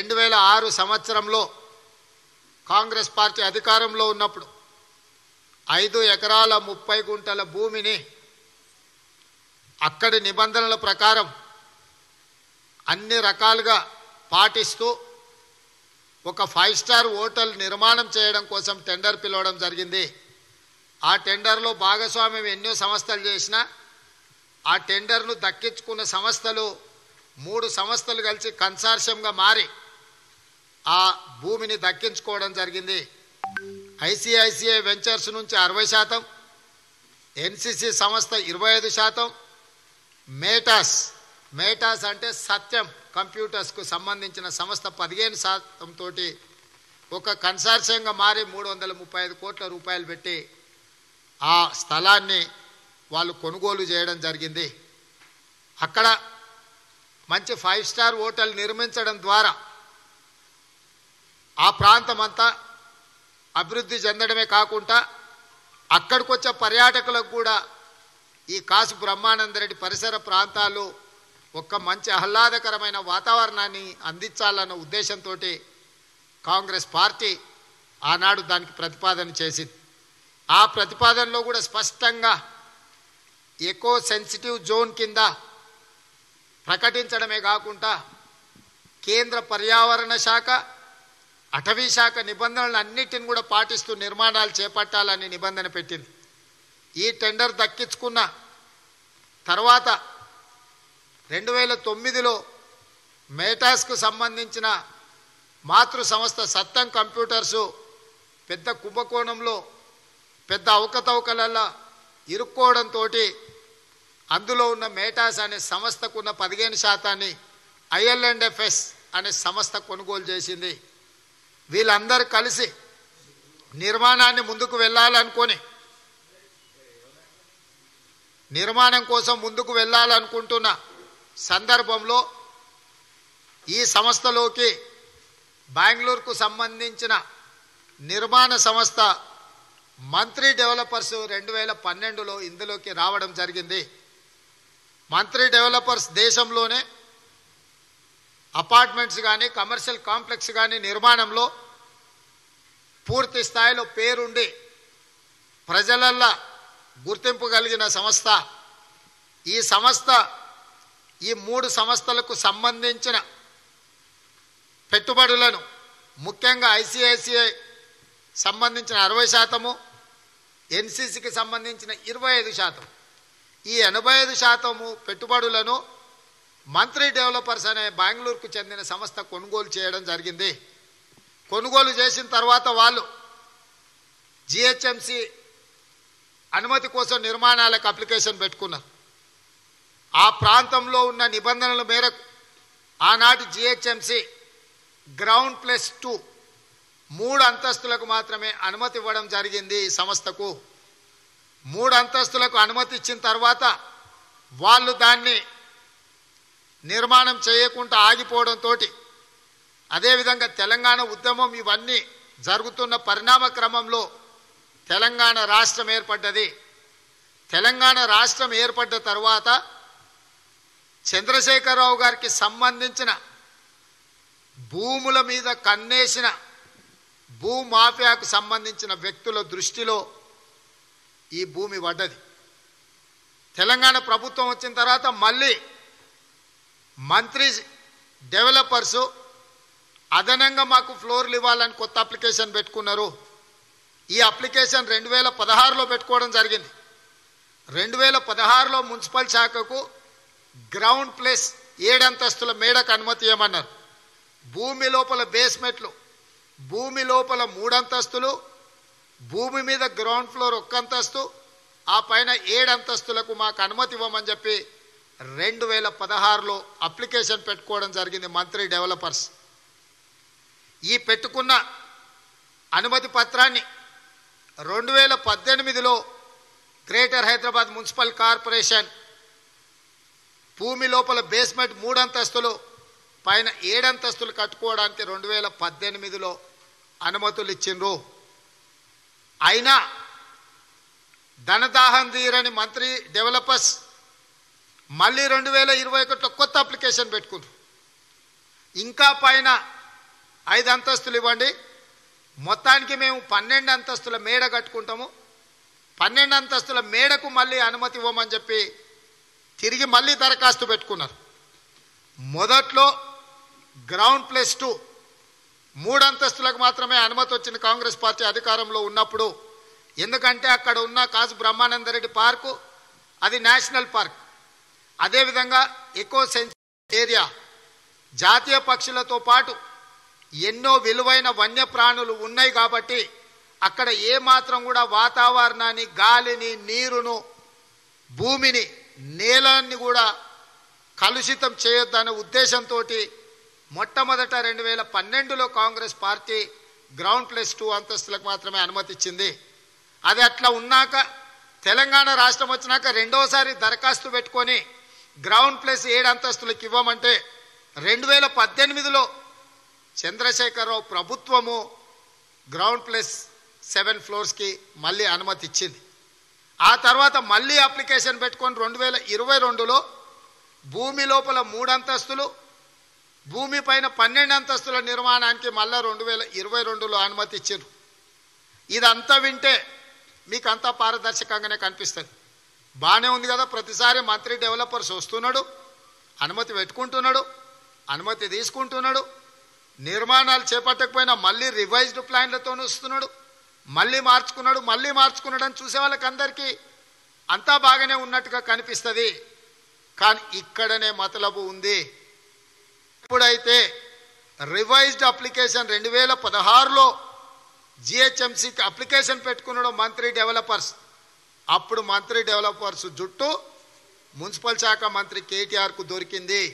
రెండు వేల ఆరు సంవత్సరంలో కాంగ్రెస్ పార్టీ అధికారంలో ఉన్నప్పుడు ఐదు ఎకరాల ముప్పై గుంటల భూమిని అక్కడి నిబంధనల ప్రకారం అన్ని రకాలుగా పాటిస్తూ ఒక ఫైవ్ స్టార్ హోటల్ నిర్మాణం చేయడం కోసం టెండర్ పిలవడం జరిగింది ఆ టెండర్లో భాగస్వామ్యం ఎన్నో సంస్థలు చేసినా ఆ టెండర్ను దక్కించుకున్న సంస్థలు మూడు సంస్థలు కలిసి కన్సార్షియంగా మారి ఆ భూమిని దక్కించుకోవడం జరిగింది ఐసిఐసిఐ వెంచర్స్ నుంచి అరవై శాతం ఎన్సిసి సంస్థ ఇరవై ఐదు శాతం మేటాస్ మేటాస్ అంటే సత్యం కంప్యూటర్స్కు సంబంధించిన సంస్థ పదిహేను శాతం తోటి ఒక కన్సార్షియంగా మారి మూడు వందల ముప్పై ఐదు కోట్ల రూపాయలు పెట్టి ఆ స్థలాన్ని వాళ్ళు కొనుగోలు చేయడం జరిగింది అక్కడ మంచి ఫైవ్ స్టార్ హోటల్ నిర్మించడం ద్వారా ఆ ప్రాంతం అంతా అభివృద్ధి చెందడమే కాకుండా అక్కడికి వచ్చే పర్యాటకులకు కూడా ఈ కాసు బ్రహ్మానందరెడ్డి పరిసర ప్రాంతాలు ఒక మంచి ఆహ్లాదకరమైన వాతావరణాన్ని అందించాలన్న ఉద్దేశంతో కాంగ్రెస్ పార్టీ ఆనాడు దానికి ప్రతిపాదన చేసింది ఆ ప్రతిపాదనలో కూడా స్పష్టంగా ఎకో సెన్సిటివ్ జోన్ కింద ప్రకటించడమే కాకుండా కేంద్ర పర్యావరణ శాఖ అటవీ శాఖ నిబంధనలు అన్నిటిని కూడా పాటిస్తూ నిర్మాణాలు చేపట్టాలని నిబంధన పెట్టింది ఈ టెండర్ దక్కించుకున్న తర్వాత రెండు వేల తొమ్మిదిలో మేటాస్కు సంబంధించిన మాతృ సంస్థ సత్యం కంప్యూటర్సు పెద్ద కుంభకోణంలో పెద్ద అవకతవకలల్లా ఇరుక్కోవడంతో అందులో ఉన్న మేటాస్ అనే సంస్థకున్న పదిహేను శాతాన్ని ఐఎల్ఎండ్ఎఫ్ఎస్ అనే సంస్థ కొనుగోలు చేసింది వీళ్ళందరూ కలిసి నిర్మాణాన్ని ముందుకు వెళ్ళాలనుకొని నిర్మాణం కోసం ముందుకు వెళ్ళాలనుకుంటున్న సందర్భంలో ఈ సంస్థలోకి బెంగళూరుకు సంబంధించిన నిర్మాణ సంస్థ మంత్రి డెవలపర్స్ రెండు వేల పన్నెండులో ఇందులోకి రావడం జరిగింది మంత్రి డెవలపర్స్ దేశంలోనే అపార్ట్మెంట్స్ కానీ కమర్షియల్ కాంప్లెక్స్ కానీ నిర్మాణంలో పూర్తి స్థాయిలో పేరుండి ప్రజలల్లా గుర్తింపు కలిగిన సంస్థ ఈ సంస్థ ఈ మూడు సంస్థలకు సంబంధించిన పెట్టుబడులను ముఖ్యంగా ఐసిఐసిఐ సంబంధించిన అరవై శాతము ఎన్సిసికి సంబంధించిన ఇరవై ఐదు శాతం ఈ ఎనభై ఐదు శాతము పెట్టుబడులను మంత్రి డెవలపర్స్ అనే బెంగళూరుకు చెందిన సంస్థ కొనుగోలు చేయడం జరిగింది కొనుగోలు చేసిన తర్వాత వాళ్ళు జిహెచ్ఎంసి అనుమతి కోసం నిర్మాణాలకు అప్లికేషన్ పెట్టుకున్నారు ఆ ప్రాంతంలో ఉన్న నిబంధనల మేరకు ఆనాటి జిహెచ్ఎంసి గ్రౌండ్ ప్లస్ టూ మూడు అంతస్తులకు మాత్రమే అనుమతి ఇవ్వడం జరిగింది ఈ సంస్థకు మూడు అంతస్తులకు అనుమతి ఇచ్చిన తర్వాత వాళ్ళు దాన్ని నిర్మాణం చేయకుండా ఆగిపోవడంతో అదేవిధంగా తెలంగాణ ఉద్యమం ఇవన్నీ జరుగుతున్న పరిణామ క్రమంలో తెలంగాణ రాష్ట్రం ఏర్పడ్డది తెలంగాణ రాష్ట్రం ఏర్పడ్డ తర్వాత చంద్రశేఖరరావు గారికి సంబంధించిన భూముల మీద కన్నేసిన భూమాఫియాకు సంబంధించిన వ్యక్తుల దృష్టిలో ఈ భూమి పడ్డది తెలంగాణ ప్రభుత్వం వచ్చిన తర్వాత మళ్ళీ మంత్రి డెవలపర్సు అదనంగా మాకు ఫ్లోర్లు ఇవ్వాలని కొత్త అప్లికేషన్ పెట్టుకున్నారు ఈ అప్లికేషన్ రెండు వేల పదహారులో పెట్టుకోవడం జరిగింది రెండు వేల పదహారులో మున్సిపల్ శాఖకు గ్రౌండ్ ప్లస్ ఏడంతస్తుల మేడకు అనుమతి ఇవ్వమన్నారు భూమి లోపల బేస్మెంట్లు భూమి లోపల మూడంతస్తులు భూమి మీద గ్రౌండ్ ఫ్లోర్ ఒక్క అంతస్తు ఆ పైన ఏడంతస్తులకు మాకు అనుమతి ఇవ్వమని చెప్పి రెండు వేల పదహారులో అప్లికేషన్ పెట్టుకోవడం జరిగింది మంత్రి డెవలపర్స్ ఈ పెట్టుకున్న అనుమతి పత్రాన్ని రెండు వేల పద్దెనిమిదిలో గ్రేటర్ హైదరాబాద్ మున్సిపల్ కార్పొరేషన్ భూమి లోపల బేస్మెంట్ మూడంతస్తులు పైన ఏడంతస్తులు కట్టుకోవడానికి రెండు వేల పద్దెనిమిదిలో అనుమతులు ఇచ్చిండ్రు అయినా ధనదాహం తీరని మంత్రి డెవలపర్స్ మళ్ళీ రెండు వేల ఇరవై ఒకటిలో కొత్త అప్లికేషన్ పెట్టుకుండ్రు ఇంకా పైన ఐదు అంతస్తులు ఇవ్వండి మొత్తానికి మేము పన్నెండు అంతస్తుల మేడ కట్టుకుంటాము పన్నెండు అంతస్తుల మేడకు మళ్ళీ అనుమతి ఇవ్వమని చెప్పి తిరిగి మళ్ళీ దరఖాస్తు పెట్టుకున్నారు మొదట్లో గ్రౌండ్ ప్లస్ టూ మూడు అంతస్తులకు మాత్రమే అనుమతి వచ్చింది కాంగ్రెస్ పార్టీ అధికారంలో ఉన్నప్పుడు ఎందుకంటే అక్కడ ఉన్న కాసు బ్రహ్మానందరెడ్డి పార్కు అది నేషనల్ పార్క్ అదేవిధంగా ఎకో సెన్స్ ఏరియా జాతీయ పక్షులతో పాటు ఎన్నో విలువైన వన్యప్రాణులు ఉన్నాయి కాబట్టి అక్కడ ఏ మాత్రం కూడా వాతావరణాన్ని గాలిని నీరును భూమిని నేలని కూడా కలుషితం చేయొద్దనే ఉద్దేశంతో మొట్టమొదట రెండు వేల పన్నెండులో Congress party ground plus two అంతస్తులకు మాత్రమే అనుమతి ఇచ్చింది అది అట్లా ఉన్నాక తెలంగాణ రాష్ట్రం వచ్చినాక రెండోసారి దరఖాస్తు పెట్టుకొని గ్రౌండ్ ప్లస్ ఏడు అంతస్తులకు ఇవ్వమంటే రెండు వేల పద్దెనిమిదిలో చంద్రశేఖరరావు ప్రభుత్వము గ్రౌండ్ ప్లస్ సెవెన్ ఫ్లోర్స్కి మళ్ళీ అనుమతి ఇచ్చింది ఆ తర్వాత మళ్ళీ అప్లికేషన్ పెట్టుకొని రెండు వేల ఇరవై రెండులో భూమి లోపల మూడు అంతస్తులు భూమి పైన పన్నెండు అంతస్తుల నిర్మాణానికి మళ్ళీ రెండు వేల ఇరవై రెండులో అనుమతి ఇచ్చారు ఇదంతా వింటే మీకు అంతా పారదర్శకంగానే కనిపిస్తుంది బాగానే ఉంది కదా ప్రతిసారి మంత్రి డెవలపర్స్ వస్తున్నాడు అనుమతి పెట్టుకుంటున్నాడు అనుమతి తీసుకుంటున్నాడు నిర్మాణాలు చేపట్టకపోయినా మళ్ళీ రివైజ్డ్ ప్లాన్లతో వస్తున్నాడు మళ్ళీ మార్చుకున్నాడు మళ్ళీ మార్చుకున్నాడు అని చూసే వాళ్ళకి అందరికీ అంతా బాగానే ఉన్నట్టుగా కనిపిస్తుంది కానీ ఇక్కడనే మతలబు ఉంది ఎప్పుడైతే రివైజ్డ్ అప్లికేషన్ రెండు వేల పదహారులో జిహెచ్ఎంసీకి అప్లికేషన్ పెట్టుకున్నాడు మంత్రి డెవలపర్స్ అప్పుడు మంత్రి డెవలపర్స్ జుట్టు మున్సిపల్ శాఖ మంత్రి కేటీఆర్కు దొరికింది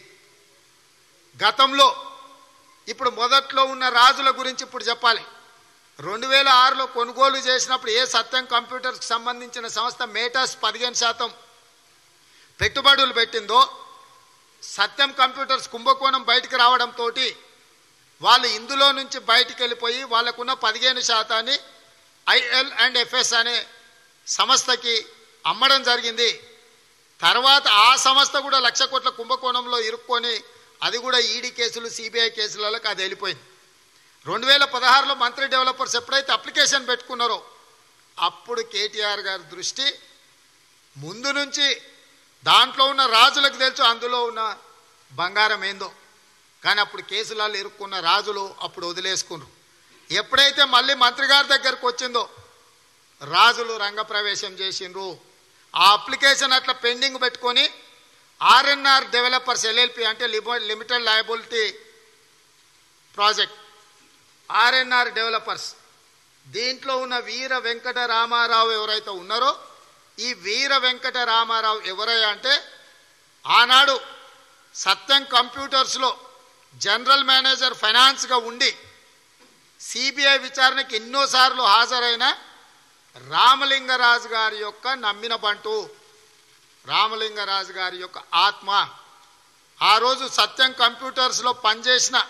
గతంలో ఇప్పుడు మొదట్లో ఉన్న రాజుల గురించి ఇప్పుడు చెప్పాలి రెండు వేల ఆరులో కొనుగోలు చేసినప్పుడు ఏ సత్యం కంప్యూటర్కి సంబంధించిన సంస్థ మేటాస్ పదిహేను శాతం పెట్టుబడులు పెట్టిందో సత్యం కంప్యూటర్స్ కుంభకోణం బయటికి రావడంతో వాళ్ళు ఇందులో నుంచి బయటికి వెళ్ళిపోయి వాళ్ళకున్న పదిహేను శాతాన్ని ఐఎల్ అండ్ ఎఫ్ఎస్ అనే సంస్థకి అమ్మడం జరిగింది తర్వాత ఆ సంస్థ కూడా లక్ష కోట్ల కుంభకోణంలో ఇరుక్కొని అది కూడా ఈడీ కేసులు సిబిఐ కేసులకు అది వెళ్ళిపోయింది రెండు వేల పదహారులో మంత్రి డెవలపర్స్ ఎప్పుడైతే అప్లికేషన్ పెట్టుకున్నారో అప్పుడు కేటీఆర్ గారి దృష్టి ముందు నుంచి దాంట్లో ఉన్న రాజులకు తెలుసు అందులో ఉన్న బంగారం ఏందో కానీ అప్పుడు కేసులలో ఇరుక్కున్న రాజులు అప్పుడు వదిలేసుకున్నారు ఎప్పుడైతే మళ్ళీ మంత్రి గారి దగ్గరకు వచ్చిందో రాజులు రంగప్రవేశం చేసిండ్రు ఆ అప్లికేషన్ అట్లా పెండింగ్ పెట్టుకొని ఆర్ఎన్ఆర్ డెవలపర్స్ ఎల్ఎల్పి అంటే limited liability project RNR developers దీంట్లో ఉన్న వీర వెంకట రామారావు ఎవరైతే ఉన్నారో ఈ వీర వెంకట రామారావు ఎవరయ్యా అంటే ఆనాడు సత్యం కంప్యూటర్స్లో జనరల్ మేనేజర్ ఫైనాన్స్గా ఉండి సిబిఐ విచారణకి ఎన్నోసార్లు హాజరైన రామలింగరాజు గారి యొక్క నమ్మిన బంటు రామలింగరాజు గారి యొక్క ఆత్మ ఆ రోజు సత్యం కంప్యూటర్స్లో పనిచేసిన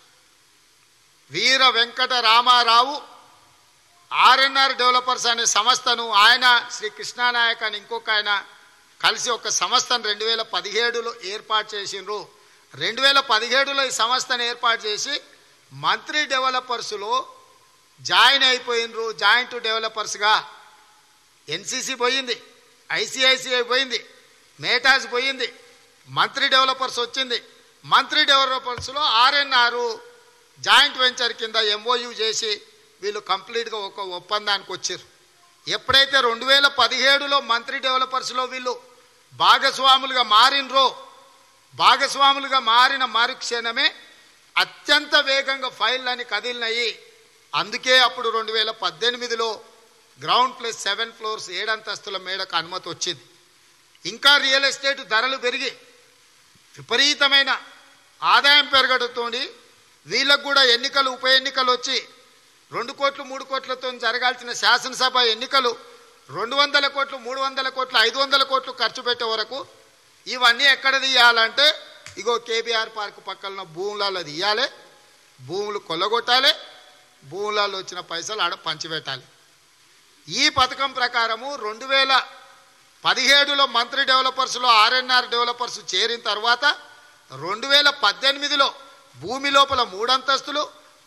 వీర వెంకట రామారావు ఆర్ఎన్ఆర్ డెవలపర్స్ అనే సంస్థను ఆయన శ్రీ కృష్ణానాయక్ అని ఇంకొక ఆయన కలిసి ఒక సంస్థను రెండు వేల పదిహేడులో ఏర్పాటు చేసిండ్రు రెండు వేల పదిహేడులో ఈ సంస్థను ఏర్పాటు చేసి మంత్రి డెవలపర్స్లో జాయిన్ అయిపోయినరు జాయింట్ డెవలపర్స్గా ఎన్సీసీ పోయింది ఐసిఐసిఐ పోయింది మేటాస్ పోయింది మంత్రి డెవలపర్స్ వచ్చింది మంత్రి డెవలపర్స్లో ఆర్ఎన్ఆర్ జాయింట్ వెంచర్ కింద ఎంఓయూ చేసి వీళ్ళు కంప్లీట్గా ఒక ఒప్పందానికి వచ్చారు ఎప్పుడైతే రెండు వేల పదిహేడులో మంత్రి డెవలపర్స్లో వీళ్ళు భాగస్వాములుగా మారినరో భాగస్వాములుగా మారిన మరుక్షణమే అత్యంత వేగంగా ఫైళ్ళని కదిలినాయి అందుకే అప్పుడు రెండు వేల పద్దెనిమిదిలో గ్రౌండ్ ప్లస్ సెవెన్ ఫ్లోర్స్ ఏడంతస్తుల మేడకు అనుమతి వచ్చింది ఇంకా రియల్ ఎస్టేట్ ధరలు పెరిగి విపరీతమైన ఆదాయం పెరగడంతో వీళ్ళకు కూడా ఎన్నికలు ఉప ఎన్నికలు వచ్చి రెండు కోట్లు మూడు కోట్లతో జరగాల్సిన శాసనసభ ఎన్నికలు రెండు వందల కోట్లు మూడు వందల కోట్లు ఐదు వందల కోట్లు ఖర్చు పెట్టే వరకు ఇవన్నీ ఎక్కడ తీయాలంటే ఇగో కేబీఆర్ పార్క్ పక్కన భూములలో తీయాలి భూములు కొల్లగొట్టాలి భూములలో వచ్చిన పైసలు ఆడ పంచిపెట్టాలి ఈ పథకం ప్రకారము రెండు వేల పదిహేడులో మంత్రి డెవలపర్స్లో ఆర్ఎన్ఆర్ డెవలపర్స్ చేరిన తర్వాత రెండు వేల పద్దెనిమిదిలో భూమి లోపల మూడంతస్తులు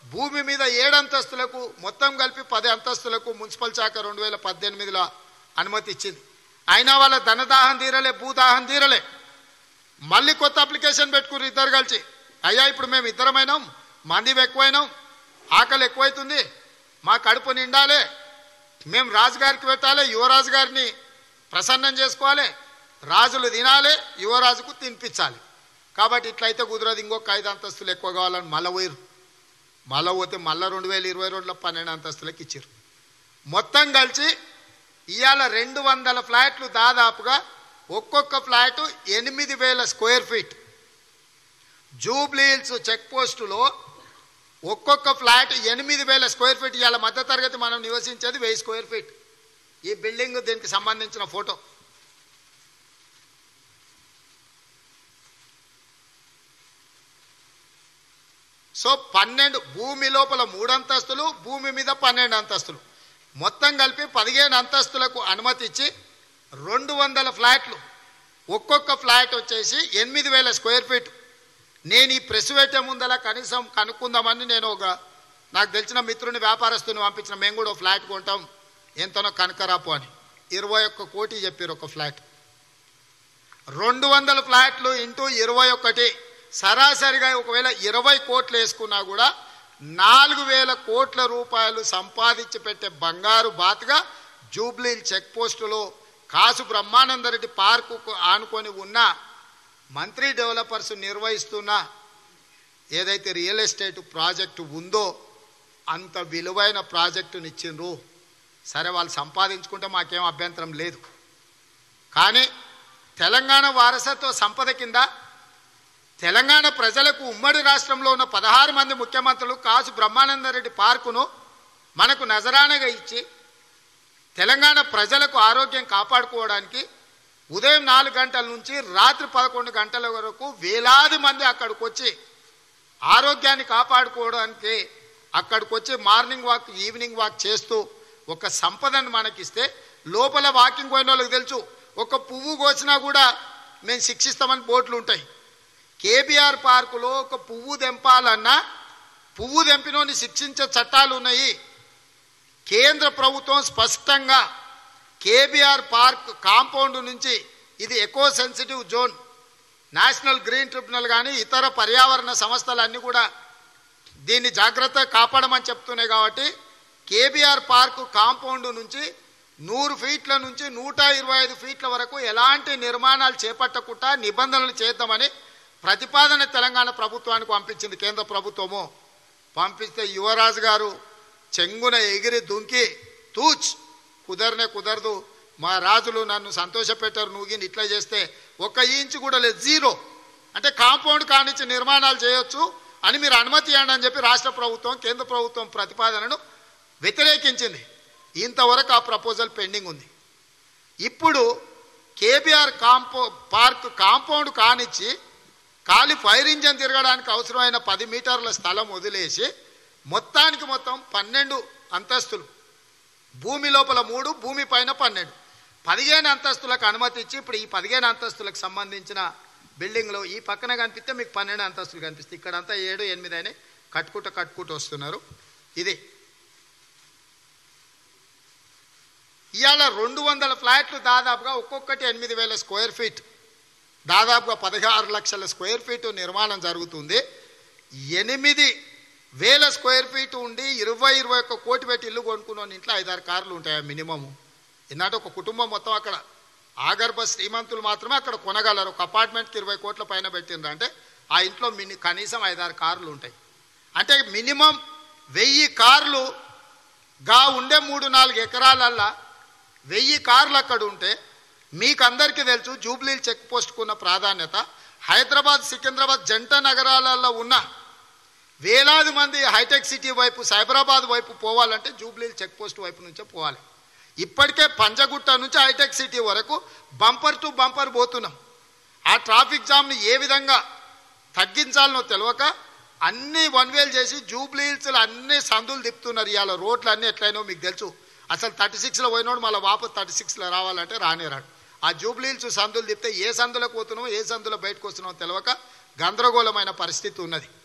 భూమి మీద ఏడు అంతస్తులకు మొత్తం కలిపి పది అంతస్తులకు మున్సిపల్ శాఖ రెండు వేల పద్దెనిమిదిలో అనుమతి ఇచ్చింది అయినా వాళ్ళ ధనదాహం తీరలే భూదాహం తీరలే మళ్ళీ కొత్త అప్లికేషన్ పెట్టుకుని ఇద్దరు కలిసి అయ్యా ఇప్పుడు మేము ఇద్దరమైనాం మంది ఎక్కువైనాం ఆకలి ఎక్కువైతుంది మా కడుపు నిండాలి మేము రాజుగారికి పెట్టాలి యువరాజు గారిని ప్రసన్నం చేసుకోవాలి రాజులు తినాలి యువరాజుకు తినిపించాలి కాబట్టి ఇట్లయితే కుదరదు ఇంకొక ఐదు అంతస్తులు ఎక్కువ కావాలని మళ్ళీ పోయిరు మళ్ళీ పోతే మళ్ళీ రెండు వేల ఇరవై రెండులో పన్నెండు అంతస్తులకు ఇచ్చారు మొత్తం కలిసి ఇవాళ రెండు వందల ఫ్లాట్లు దాదాపుగా ఒక్కొక్క ఫ్లాటు ఎనిమిది వేల square feet Jubilee Hills check పోస్టులో ఒక్కొక్క ఫ్లాట్ ఎనిమిది వేల స్క్వేర్ ఫీట్ ఇవాళ మధ్యతరగతి మనం నివసించేది వెయ్యి స్క్వేర్ ఫీట్ ఈ బిల్డింగ్ దీనికి సంబంధించిన ఫోటో సో పన్నెండు భూమి లోపల మూడు అంతస్తులు భూమి మీద పన్నెండు అంతస్తులు మొత్తం కలిపి పదిహేను అంతస్తులకు అనుమతి ఇచ్చి రెండు వందల ఫ్లాట్లు ఒక్కొక్క ఫ్లాట్ వచ్చేసి ఎనిమిది వేల స్క్వేర్ ఫీట్ నేను ఈ ప్రెస్ పెట్టే ముందల కనీసం కనుక్కుందామని నేను ఒక నాకు తెలిసిన మిత్రుని వ్యాపారస్తుని పంపించిన మేము కూడా ఒక ఫ్లాట్ కొంటాం ఎంతనో కనకరాపు అని ఇరవై ఒక్క కోటి చెప్పారు ఒక ఫ్లాట్ రెండు వందల ఫ్లాట్లు ఇంటూ ఇరవై ఒకటి సరాసరిగా ఒకవేళ ఇరవై కోట్లు వేసుకున్నా కూడా నాలుగు వేల కోట్ల రూపాయలు సంపాదించి పెట్టే బంగారు బాతుగా జూబ్లీ చెక్ పోస్టులో కాసు బ్రహ్మానందరెడ్డి పార్కుకు ఆనుకొని ఉన్న మంత్రి డెవలపర్స్ నిర్వహిస్తున్న ఏదైతే రియల్ ఎస్టేట్ ప్రాజెక్టు ఉందో అంత విలువైన ప్రాజెక్టుని ఇచ్చిండ్రు సరే వాళ్ళు సంపాదించుకుంటే మాకేం అభ్యంతరం లేదు కానీ తెలంగాణ వారసత్వ సంపద కింద తెలంగాణ ప్రజలకు ఉమ్మడి రాష్ట్రంలో ఉన్న పదహారు మంది ముఖ్యమంత్రులు కాసు బ్రహ్మానందరెడ్డి పార్కును మనకు నజరానగా ఇచ్చి తెలంగాణ ప్రజలకు ఆరోగ్యం కాపాడుకోవడానికి ఉదయం నాలుగు గంటల నుంచి రాత్రి పదకొండు గంటల వరకు వేలాది మంది అక్కడికి వచ్చి ఆరోగ్యాన్ని కాపాడుకోవడానికి అక్కడికి వచ్చి మార్నింగ్ వాక్ ఈవినింగ్ వాక్ చేస్తూ ఒక సంపదను మనకిస్తే లోపల వాకింగ్ పోయిన వాళ్ళకి తెలుసు ఒక పువ్వు కోసినా కూడా మేము శిక్షిస్తామని బోర్డులు ఉంటాయి కేబీఆర్ పార్కులో ఒక పువ్వు తెంపాలన్నా పువ్వు తెంపినోని శిక్షించే చట్టాలు ఉన్నాయి కేంద్ర ప్రభుత్వం స్పష్టంగా కేబీఆర్ పార్క్ కాంపౌండ్ నుంచి ఇది eco sensitive zone national green tribunal కానీ ఇతర పర్యావరణ సంస్థలన్నీ కూడా దీన్ని జాగ్రత్తగా కాపాడమని చెప్తున్నాయి కాబట్టి కేబీఆర్ పార్క్ కాంపౌండ్ నుంచి నూరు ఫీట్ల నుంచి నూట ఇరవై ఐదు ఫీట్ల వరకు ఎలాంటి నిర్మాణాలు చేపట్టకుండా నిబంధనలు చేద్దామని ప్రతిపాదన తెలంగాణ ప్రభుత్వానికి పంపించింది కేంద్ర ప్రభుత్వము పంపిస్తే యువరాజు గారు చెంగున ఎగిరి దుంకి తూచ్ కుదరనే కుదరదు మా రాజులు నన్ను సంతోషపెట్టారు నువ్వు ఇట్లా చేస్తే ఒక్క ఇంచు కూడా లేదు జీరో అంటే కాంపౌండ్ కానిచ్చి నిర్మాణాలు చేయొచ్చు అని మీరు అనుమతి ఇవ్వండి అని చెప్పి రాష్ట్ర ప్రభుత్వం కేంద్ర ప్రభుత్వం ప్రతిపాదనను వ్యతిరేకించింది ఇంతవరకు ఆ ప్రపోజల్ పెండింగ్ ఉంది ఇప్పుడు కేబీఆర్ కాంపౌ పార్క్ కాంపౌండ్ కానిచ్చి ఖాళీ ఫైర్ ఇంజన్ తిరగడానికి అవసరమైన పది మీటర్ల స్థలం వదిలేసి మొత్తానికి మొత్తం పన్నెండు అంతస్తులు భూమి లోపల మూడు భూమి పైన పన్నెండు పదిహేను అంతస్తులకు అనుమతి ఇచ్చి ఇప్పుడు ఈ పదిహేను అంతస్తులకు సంబంధించిన బిల్డింగ్లో ఈ పక్కన కనిపిస్తే మీకు పన్నెండు అంతస్తులు కనిపిస్తాయి ఇక్కడంతా ఏడు ఎనిమిది అయినాయి కట్టుకుంటూ కట్టుకుంటూ వస్తున్నారు ఇది ఇవాళ రెండు వందల ఫ్లాట్లు దాదాపుగా ఒక్కొక్కటి ఎనిమిది వేల స్క్వేర్ ఫీట్ దాదాపుగా పదహారు లక్షల స్క్వేర్ ఫీట్ నిర్మాణం జరుగుతుంది ఎనిమిది వేల స్క్వేర్ ఫీట్ ఉండి ఇరవై ఇరవై ఒక్క కోటి పెట్టి ఇల్లు కొనుక్కున్న ఇంట్లో ఐదారు కార్లు ఉంటాయి మినిమము ఎందుకంటే ఒక కుటుంబం మొత్తం అక్కడ ఆగర్భ శ్రీమంతులు మాత్రమే అక్కడ కొనగలరు ఒక అపార్ట్మెంట్కి ఇరవై కోట్ల పైన పెట్టిండ్రు అంటే ఆ ఇంట్లో మిని కనీసం ఐదారు కార్లు ఉంటాయి అంటే మినిమం వెయ్యి కార్లు గా ఉండే మూడు నాలుగు ఎకరాలల్లా వెయ్యి కార్లు అక్కడ ఉంటే మీకు అందరికీ తెలుసు జూబ్లీ చెక్ పోస్ట్కు ఉన్న ప్రాధాన్యత హైదరాబాద్ సికింద్రాబాద్ జంట నగరాలలో ఉన్న వేలాది మంది హైటెక్ సిటీ వైపు సైబరాబాద్ వైపు పోవాలంటే జూబ్లీ చెక్ పోస్ట్ వైపు నుంచే పోవాలి ఇప్పటికే పంజగుట్ట నుంచి హైటెక్ సిటీ వరకు బంపర్ టు బంపర్ పోతున్నాం ఆ ట్రాఫిక్ జామ్ని ఏ విధంగా తగ్గించాలనో తెలియక అన్ని వన్ వేలు చేసి జూబ్లీ హిల్స్లో అన్ని సందులు తిప్పుతున్నారు ఇవాళ రోడ్లు అన్నీ ఎట్లయినో మీకు తెలుసు అసలు థర్టీ సిక్స్లో పోయినోడు మళ్ళీ వాపస్ థర్టీ సిక్స్లో రావాలంటే రానే రాడు ఆ జూబ్లీ హిల్స్ సందులు తిప్పితే ఏ సందులకు పోతున్నామో ఏ సందులో బయటకు వస్తున్నామో తెలియక గందరగోళమైన పరిస్థితి ఉన్నది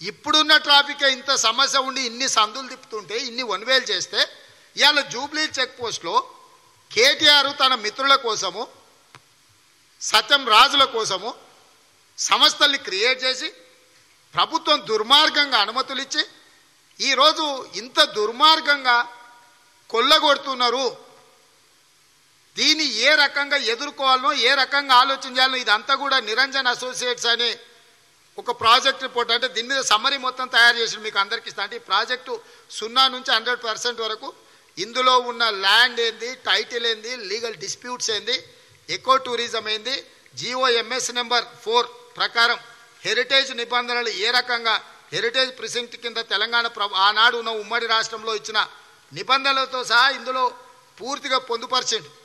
ఇప్పుడున్న ట్రాఫిక్ ఇంత సమస్య ఉండి ఇన్ని సందులు తిప్పుతుంటే ఇన్ని వన్వేలు చేస్తే ఇవాళ జూబ్లీ చెక్ పోస్ట్లో కేటీఆర్ తన మిత్రుల కోసము సత్యం రాజుల కోసము సంస్థల్ని క్రియేట్ చేసి ప్రభుత్వం దుర్మార్గంగా అనుమతులు ఇచ్చి ఈరోజు ఇంత దుర్మార్గంగా కొల్లగొడుతున్నారు దీన్ని ఏ రకంగా ఎదుర్కోవాలనో ఏ రకంగా ఆలోచించాలనో ఇదంతా కూడా నిరంజన్ అసోసియేట్స్ అని ఒక ప్రాజెక్ట్ రిపోర్ట్ అంటే దీని మీద సమ్మరీ మొత్తం తయారు చేసి మీకు అందరికి ఇస్తా అంటే ఈ ప్రాజెక్టు సున్నా నుంచి హండ్రెడ్ పర్సెంట్ వరకు ఇందులో ఉన్న ల్యాండ్ ఏంది టైటిల్ ఏంది లీగల్ డిస్ప్యూట్స్ ఏంది ఎకో టూరిజం ఏంది జిఓఎంఎస్ నెంబర్ ఫోర్ ప్రకారం హెరిటేజ్ నిబంధనలు ఏ రకంగా హెరిటేజ్ ప్రిసింక్ట్ కింద తెలంగాణ ప్రభు ఆనాడు ఉన్న ఉమ్మడి రాష్ట్రంలో ఇచ్చిన నిబంధనలతో సహా ఇందులో పూర్తిగా పొందుపరిచింది